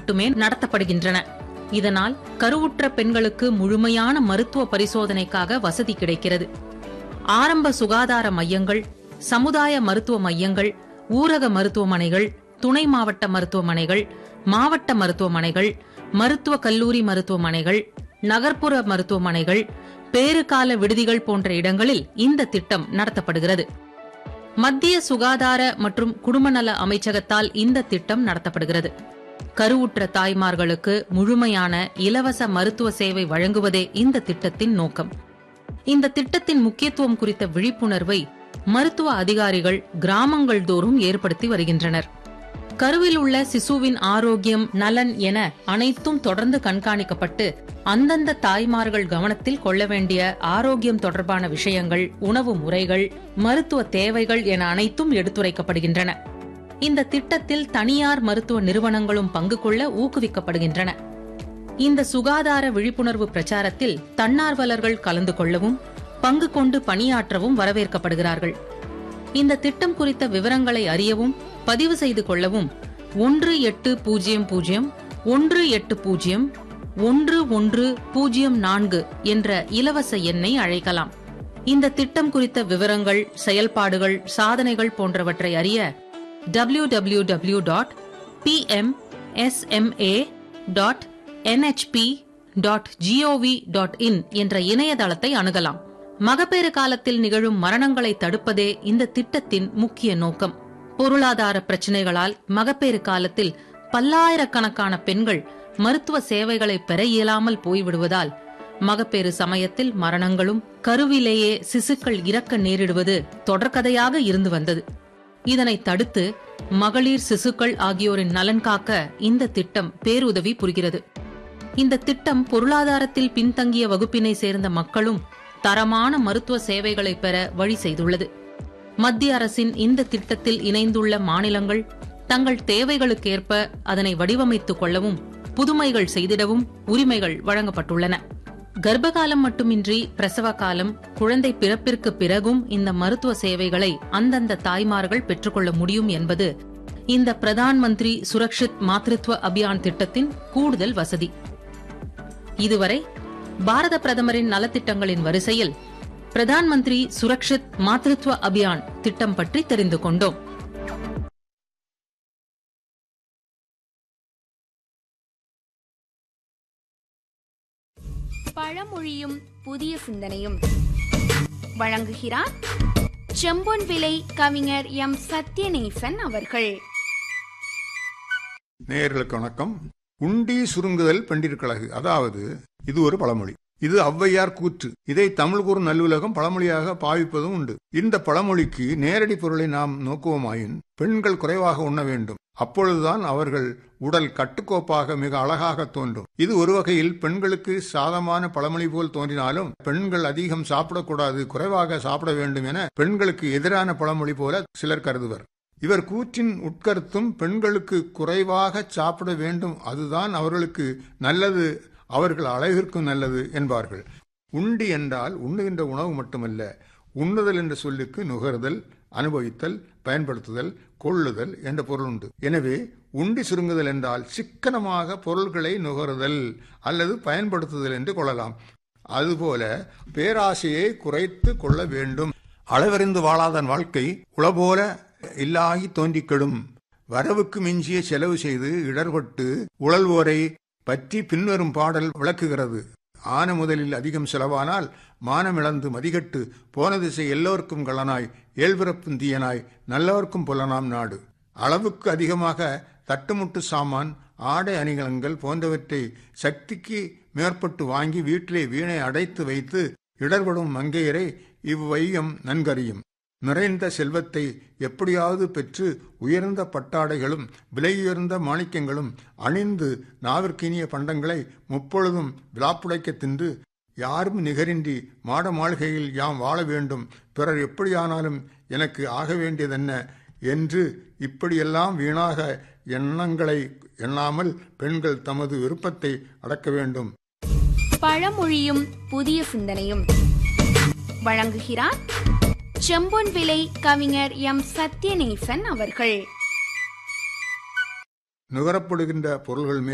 மட்டுமே நடத்தப்படுகின்றன இதனால் கருவுற்ற பெண்களுக்கு முழுமையான மருத்துவ பரிசோதனைக்காக வசதி கிடைக்கிறது ஆரம்ப சுகாதார மையங்கள் சமுதாய மருத்துவ மையங்கள் ஊரக மருத்துவமனைகள் துணை மாவட்ட மருத்துவமனைகள் மாவட்ட மருத்துவமனைகள் மருத்துவ கல்லூரி மருத்துவமனைகள் நகர்ப்புற மருத்துவமனைகள் பேறுகால விடுதிகள் போன்ற இடங்களில் இந்த திட்டம் நடத்தப்படுகிறது மத்திய சுகாதார மற்றும் குடும்பநல அமைச்சகத்தால் இந்த திட்டம் நடத்தப்படுகிறது கருவுற்ற தாய்மார்களுக்கு முழுமையான இலவச மருத்துவ சேவை வழங்குவதே இந்த திட்டத்தின் நோக்கம் இந்த திட்டத்தின் முக்கியத்துவம் குறித்த விழிப்புணர்வை மருத்துவ அதிகாரிகள் கிராமங்கள் தோறும் ஏற்படுத்தி வருகின்றனர் கருவில் உள்ள சிசுவின் ஆரோக்கியம் நலன் என அனைத்தும் தொடர்ந்து கண்காணிக்கப்பட்டு அந்தந்த தாய்மார்கள் கவனத்தில் கொள்ள வேண்டிய ஆரோக்கியம் தொடர்பான விஷயங்கள் உணவு முறைகள் மருத்துவ தேவைகள் என அனைத்தும் எடுத்துரைக்கப்படுகின்றன இந்த திட்டத்தில் தனியார் மருத்துவ நிறுவனங்களும் பங்கு கொள்ள ஊக்குவிக்கப்படுகின்றன இந்த சுகாதார விழிப்புணர்வு பிரச்சாரத்தில் தன்னார்வலர்கள் கலந்து கொள்ளவும் பங்கு கொண்டு பணியாற்றவும் வரவேற்கப்படுகிறார்கள் இந்த திட்டம் குறித்த விவரங்களை அறியவும் பதிவு செய்து கொள்ளவும் ஒன்று எட்டு பூஜ்ஜியம் பூஜ்ஜியம் ஒன்று எட்டு பூஜ்ஜியம் ஒன்று ஒன்று பூஜ்ஜியம் நான்கு என்ற இலவச எண்ணை அழைக்கலாம் இந்த திட்டம் குறித்த விவரங்கள் செயல்பாடுகள் சாதனைகள் போன்றவற்றை அறிய W W W dot P M SMA dot NHP dot GOV dot in என்ற இணையதளத்தை அணுகலாம் மகப்பேறு காலத்தில் நிகழும் மரணங்களை தடுப்பதே இந்த திட்டத்தின் முக்கிய நோக்கம் பொருளாதார பிரச்சினைகளால் மகப்பேறு காலத்தில் பல்லாயிரக்கணக்கான பெண்கள் மருத்துவ சேவைகளை பெற இயலாமல் போய்விடுவதால் மகப்பேறு சமயத்தில் மரணங்களும் கருவிலேயே சிசுக்கள் இறக்க நேரிடுவது தொடர்கதையாக இருந்து வந்தது இதனை தடுத்து மகளிர் சிசுக்கள் ஆகியோரின் நலன் காக்க இந்த திட்டம் பேருதவி புரிகிறது இந்த திட்டம் பொருளாதாரத்தில் பின்தங்கிய வகுப்பினை சேர்ந்த மக்களும் தரமான மருத்துவ சேவைகளை பெற வழி செய்துள்ளது மத்திய அரசின் இந்த திட்டத்தில் இணைந்துள்ள மாநிலங்கள் தங்கள் தேவைகளுக்கேற்ப அதனை வடிவமைத்துக் கொள்ளவும் புதுமைகள் செய்திடவும் உரிமைகள் வழங்கப்பட்டுள்ளன கர்ப்பகாலம் மட்டுமின்றி பிரசவ காலம் குழந்தை பிறப்பிற்கு பிறகும் இந்த மருத்துவ சேவைகளை அந்தந்த தாய்மார்கள் பெற்றுக்கொள்ள முடியும் என்பது இந்த பிரதான் மந்திரி சுரக்ஷித் மாத்ருத்வ அபியான் திட்டத்தின் கூடுதல் வசதி இதுவரை பாரத பிரதமரின் நலத்திட்டங்களின் வரிசையில் பிரதான் மந்திரி சுரக்ஷித் மாத்ருத்வ அபியான் திட்டம் பற்றி தெரிந்து கொண்டோம் பழமொழியும் புதிய சிந்தனையும் வழங்குகிறார் செம்பொன் விலை கவிஞர் எம் சத்யநேசன் அவர்கள் நேயர்களுக்கு வணக்கம் உண்டி சுருங்குதல் பெண்டிற்கழகு அதாவது இது ஒரு பழமொழி இது ஔவையார் கூற்று இதை தமிழ் கூறும் நல்லுலகம் பழமொழியாக பாவிப்பதும் உண்டு இந்த பழமொழிக்கு நேரடி பொருளை நாம் நோக்குவோமாயின் பெண்கள் குறைவாக உண்ண வேண்டும் அப்பொழுதுதான் அவர்கள் உடல் கட்டுக்கோப்பாக மிக அழகாக தோன்றும் இது ஒரு வகையில் பெண்களுக்கு சாதமான பழமொழி போல் தோன்றினாலும் பெண்கள் அதிகம் சாப்பிடக்கூடாது குறைவாக சாப்பிட வேண்டும் என பெண்களுக்கு எதிரான பழமொழி போல சிலர் கருதுவர் இவர் கூற்றின் உட்கருத்தும் பெண்களுக்கு குறைவாக சாப்பிட வேண்டும் அதுதான் அவர்களுக்கு நல்லது அவர்கள் அழகிற்கும் நல்லது என்பார்கள் உண்டி என்றால் உண்ணுகின்ற உணவு மட்டுமல்ல உண்ணுதல் என்ற சொல்லுக்கு நுகர்தல் அனுபவித்தல் பயன்படுத்துதல் கொள்ளுதல் என்ற பொருள் உண்டு எனவே உண்டி சுருங்குதல் என்றால் சிக்கனமாக பொருள்களை நுகருதல் அல்லது பயன்படுத்துதல் என்று கொள்ளலாம் அதுபோல பேராசையை குறைத்து கொள்ள வேண்டும் அளவறிந்து வாழாதன் வாழ்க்கை உளபோல இல்லாகி தோன்றிக் கெடும் வரவுக்கு மிஞ்சிய செலவு செய்து இடர்பட்டு உழல்வோரை பற்றி பின்வரும் பாடல் விளக்குகிறது ஆன முதலில் அதிகம் செலவானால் மானமிழந்து மதிகட்டு போன திசை எல்லோருக்கும் கள்ளனாய் ஏழ்பிறப்பும் தீயனாய் நல்லவர்க்கும் புலனாம் நாடு அளவுக்கு அதிகமாக தட்டுமுட்டு சாமான் ஆடை அணிகலன்கள் போன்றவற்றை சக்திக்கு மேற்பட்டு வாங்கி வீட்டிலே வீணை அடைத்து வைத்து இடர்படும் மங்கையரை இவ்வையம் நன்கறியும் நிறைந்த செல்வத்தை எப்படியாவது பெற்று உயர்ந்த பட்டாடைகளும் விலையுயர்ந்த மாணிக்கங்களும் அணிந்து நாவிற்கினிய பண்டங்களை முப்பொழுதும் விழாப்புடைக்க தின்று யாரும் நிகரின்றி மாட மாளிகையில் யாம் வாழ வேண்டும் பிறர் எப்படியானாலும் எனக்கு ஆக வேண்டியதென்ன என்று இப்படியெல்லாம் வீணாக எண்ணங்களை எண்ணாமல் பெண்கள் தமது விருப்பத்தை அடக்க வேண்டும் பழமொழியும் புதிய சிந்தனையும் வழங்குகிறார் செம்பொன் விலை கவிஞர் எம் சத்யநேசன் அவர்கள் நுகரப்படுகின்ற பொருள்கள்